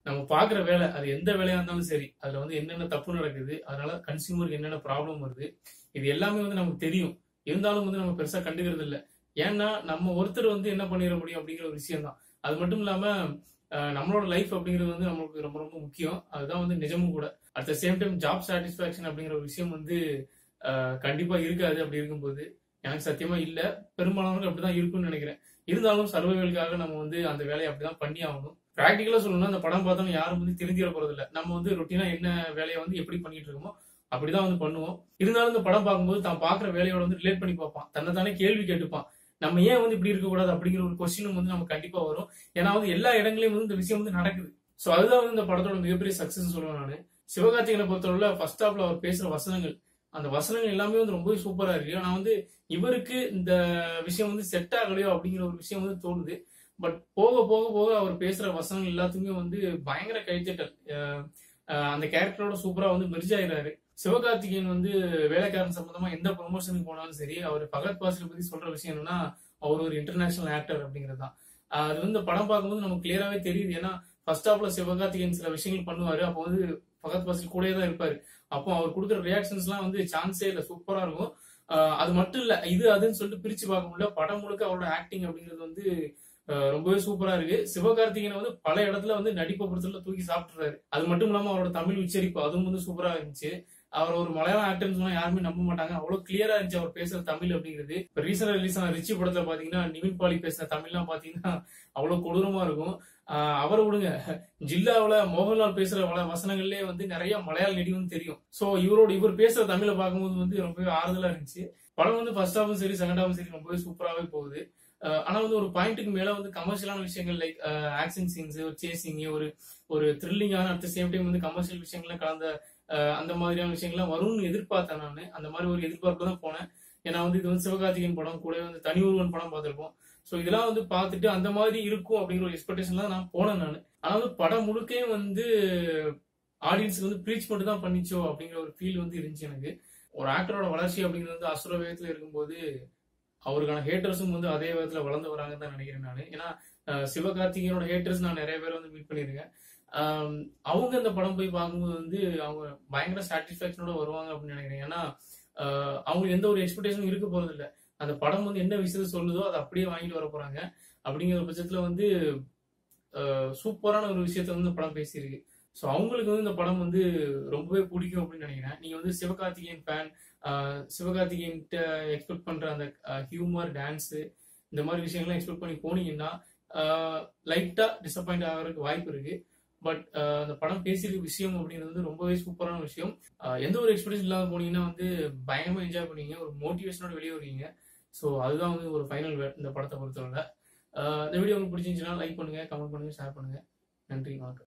நம்ம பாக்குற வேலை அது எந்த வேலையா இருந்தாலும் சரி அதுல வந்து என்னென்ன தப்பு நடக்குது அதனால கன்சியூமருக்கு என்னென்ன ப்ராப்ளம் வருது இது எல்லாமே வந்து நமக்கு தெரியும் இருந்தாலும் வந்து நம்ம பெருசா கண்டுக்கிறது இல்ல ஏன்னா நம்ம ஒருத்தர் வந்து என்ன பண்ணிட முடியும் அப்படிங்கிற ஒரு விஷயம் தான் அது மட்டும் இல்லாம அஹ், நம்மளோட லைஃப் அப்படிங்கிறது வந்து நம்மளுக்கு ரொம்ப ரொம்ப முக்கியம் அதுதான் வந்து நிஜமும் கூட at the same time job satisfaction அப்படிங்கிற ஒரு விஷயம் வந்து அஹ், கண்டிப்பா இருக்காது அப்படி இருக்கும்போது எனக்கு சத்தியமா இல்ல பெரும்பாலானவர்கள் அப்படிதான் இருக்கும்னு நினைக்கிறேன் இருந்தாலும் சர்வைவலுக்காக நம்ம வந்து அந்த வேலையை அப்படிதான் பண்ணி ஆகணும் பிராக்டிக்கலா சொல்லணும்னா அந்த படம் பார்த்தோம்னா யாரும் வந்து தெரிஞ்சிட போறது இல்ல நம்ம வந்து ரொட்டீனா என்ன வேலையை வந்து எப்படி பண்ணிட்டு இருக்கோமோ அப்படிதான் வந்து பண்ணுவோம் இருந்தாலும் இந்த படம் பார்க்கும்போது தான் பாக்குற வேலையோட வந்து ரிலேட் பண்ணி பார்ப்பான் தன்னை தானே கேள்வி கேட்டுப்பான் நம்ம ஏன் வந்து இப்படி இருக்கக்கூடாது அப்படிங்கிற ஒரு கொஸ்டினும் வந்து நம்ம கண்டிப்பா வரும் ஏன்னா வந்து எல்லா இடங்களையும் வந்து இந்த விஷயம் வந்து நடக்குது சோ அதுதான் வந்து இந்த படத்தோட மிகப்பெரிய சக்சஸ் சொல்லுவேன் நானு சிவகார்த்திகனை பொறுத்தவரை ஃபர்ஸ்ட் ஹாப்ல அவர் பேசுற வசனங்கள் அந்த வசனங்கள் எல்லாமே வந்து ரொம்பவே சூப்பரா இருக்கு ஆனா வந்து இவருக்கு இந்த விஷயம் வந்து செட் ஆகலையோ அப்படிங்கிற ஒரு விஷயம் வந்து தோணுது பட் போக போக போக அவர் பேசுற வசனங்கள் எல்லாத்துக்குமே வந்து பயங்கர கைத்தட்டல் அஹ் அஹ் அந்த கேரக்டரோட சூப்பரா வந்து மெர்ஜ் ஆயிடுறாரு சிவகார்த்திகேயன் வந்து வேலைக்காரன் சம்பந்தமா எந்த ப்ரொமோஷனுக்கு போனாலும் சரி அவர் பகத் பாசில பத்தி சொல்ற விஷயம் என்னன்னா அவர் ஒரு இன்டர்நேஷனல் ஆக்டர் அப்படிங்கிறது தான் அஹ் அது வந்து இந்த படம் பார்க்கும்போது நமக்கு கிளியராவே தெரியுது ஏன்னா ஃபர்ஸ்ட் ஹாப்ல சிவகார்த்திகேயன் சில விஷயங்கள் பண்ணுவாரு அப்போ வந்து பகத் பாசில் கூடயே தான் இருப்பாரு அப்போ அவர் கொடுக்குற ரியாக்ஷன்ஸ் எல்லாம் வந்து சான்ஸே இல்லை சூப்பரா இருக்கும் ஆஹ் அது மட்டும் இல்ல இது அதுன்னு சொல்லிட்டு பிரிச்சு பார்க்க முடியல படம் முழுக்க அவரோட ஆக்டிங் அப்படிங்கிறது வந்து ஆஹ் ரொம்பவே சூப்பரா இருக்கு சிவகார்த்திகேயனை வந்து பல இடத்துல வந்து நடிப்பை பொறுத்தல தூக்கி சாப்பிட்டுறாரு அது மட்டும் இல்லாம அவரோட தமிழ் உச்சரிப்பு அதுவும் வந்து சூப்பரா இருந்துச்சு அவர் ஒரு மலையாளம் ஆக்டர்னு சொன்னா யாருமே நம்ப மாட்டாங்க அவ்வளவு கிளியரா இருந்துச்சு அவர் பேசுற தமிழ் அப்படிங்கிறது இப்ப ரீசெண்டா ரிலீஸ் ஆன ரிச்சி படத்துல பாத்தீங்கன்னா நிவின் பாலி பேசுற தமிழ்லாம் பாத்தீங்கன்னா அவ்வளவு கொடூரமா இருக்கும் ஆஹ் அவரை விடுங்க ஜில்லாவுல மோகன்லால் பேசுற வள வசனங்கள்லயே வந்து நிறைய மலையாள நடிகரும் தெரியும் சோ இவரோட இவர் பேசுற தமிழை பார்க்கும்போது வந்து ரொம்பவே ஆறுதலா இருந்துச்சு படம் வந்து ஃபர்ஸ்ட் ஹாஃபும் சரி செகண்ட் ஹாஃபும் சரி ரொம்பவே சூப்பராகவே போகுது அஹ் ஆனா வந்து ஒரு பாயிண்ட்டுக்கு மேல வந்து கமர்ஷியலான விஷயங்கள் லைக் ஆக்ஷன் சீன்ஸ் ஒரு சேசிங் ஒரு ஒரு த்ரில்லிங்கான அட் சேம் டைம் வந்து கமர்ஷியல் விஷயங்கள்லாம் கலந்த அஹ் அந்த மாதிரியான விஷயங்கள்லாம் வரும்னு எதிர்பார்த்தேன் நான் அந்த மாதிரி ஒரு எதிர்பார்ப்பு தான் போனேன் ஏன்னா வந்து இது வந்து சிவகார்த்திகேயன் படம் கூட வந்து தனி ஒருவன் படம் பார்த்திருப்போம் ஸோ இதெல்லாம் வந்து பார்த்துட்டு அந்த மாதிரி இருக்கும் அப்படிங்கிற ஒரு எக்ஸ்பெக்டேஷன்ல தான் நான் போனேன் நான் ஆனா வந்து படம் முழுக்கே வந்து ஆடியன்ஸ்க்கு வந்து ப்ரீச் மட்டும் தான் பண்ணிச்சோ அப்படிங்கிற ஒரு ஃபீல் வந்து இருந்துச்சு எனக்கு ஒரு ஆக்டரோட வளர்ச்சி அப்படிங்கிறது வந்து அசுர வேகத்துல இருக்கும்போது அவருக்கான ஹேட்டர்ஸும் வந்து அதே விதத்துல வளர்ந்து வராங்கன்னு தான் நினைக்கிறேன் நான் ஏன்னா அஹ், சிவகார்த்திகேயனோட ஹேட்டர்ஸ் நான் நிறைய பேர் வந்து மீட் பண்ணியிருக்கேன் ஆம், அவங்க இந்த படம் போய் பார்க்கும்போது வந்து அவங்க பயங்கர சாட்டிஸ்பாக்சனோட வருவாங்க அப்படின்னு நினைக்கிறேன் ஏன்னா அஹ், அவங்களுக்கு எந்த ஒரு எக்ஸ்பெக்டேஷனும் இருக்க போறது இல்ல அந்த படம் வந்து என்ன விஷயத்த சொல்லுதோ அதை அப்படியே வாங்கிட்டு வர போறாங்க அப்படிங்கிற பட்சத்துல வந்து அஹ், சூப்பரான ஒரு விஷயத்த வந்து இந்த படம் பேசியிருக்கு ஸோ அவங்களுக்கு வந்து இந்த படம் வந்து ரொம்பவே பிடிக்கும் அப்படின்னு நினைக்கிறேன் நீங்க வந்து சிவகார்த்திகேயன் ஃபேன் சிவகார்த்திகேயன் எக்ஸ்பெக்ட் பண்ற அந்த ஹியூமர் டான்ஸ் இந்த மாதிரி விஷயங்கள்லாம் எக்ஸ்பெக்ட் பண்ணி போனீங்கன்னா லைட்டா டிசப்பாயிண்ட் ஆகிறதுக்கு வாய்ப்பு இருக்கு பட் அந்த படம் பேசியிருக்க விஷயம் அப்படிங்கிறது வந்து ரொம்பவே சூப்பரான விஷயம் அஹ், எந்த ஒரு எக்ஸ்பீரியன்ஸ் இல்லாம போனீங்கன்னா வந்து பயங்கரமா என்ஜாய் பண்ணுவீங்க ஒரு மோட்டிவேஷனோட வெளியே வருவீங்க ஸோ அதுதான் வந்து ஒரு ஃபைனல் இந்த படத்தை பொறுத்தவரை அஹ், இந்த வீடியோ உங்களுக்கு பிடிச்சிருந்துச்சுன்னா லைக் பண்ணுங்க கமெண்ட் பண்ணுங்க ஷேர் பண்ணுங்க நன்றி வணக்கம்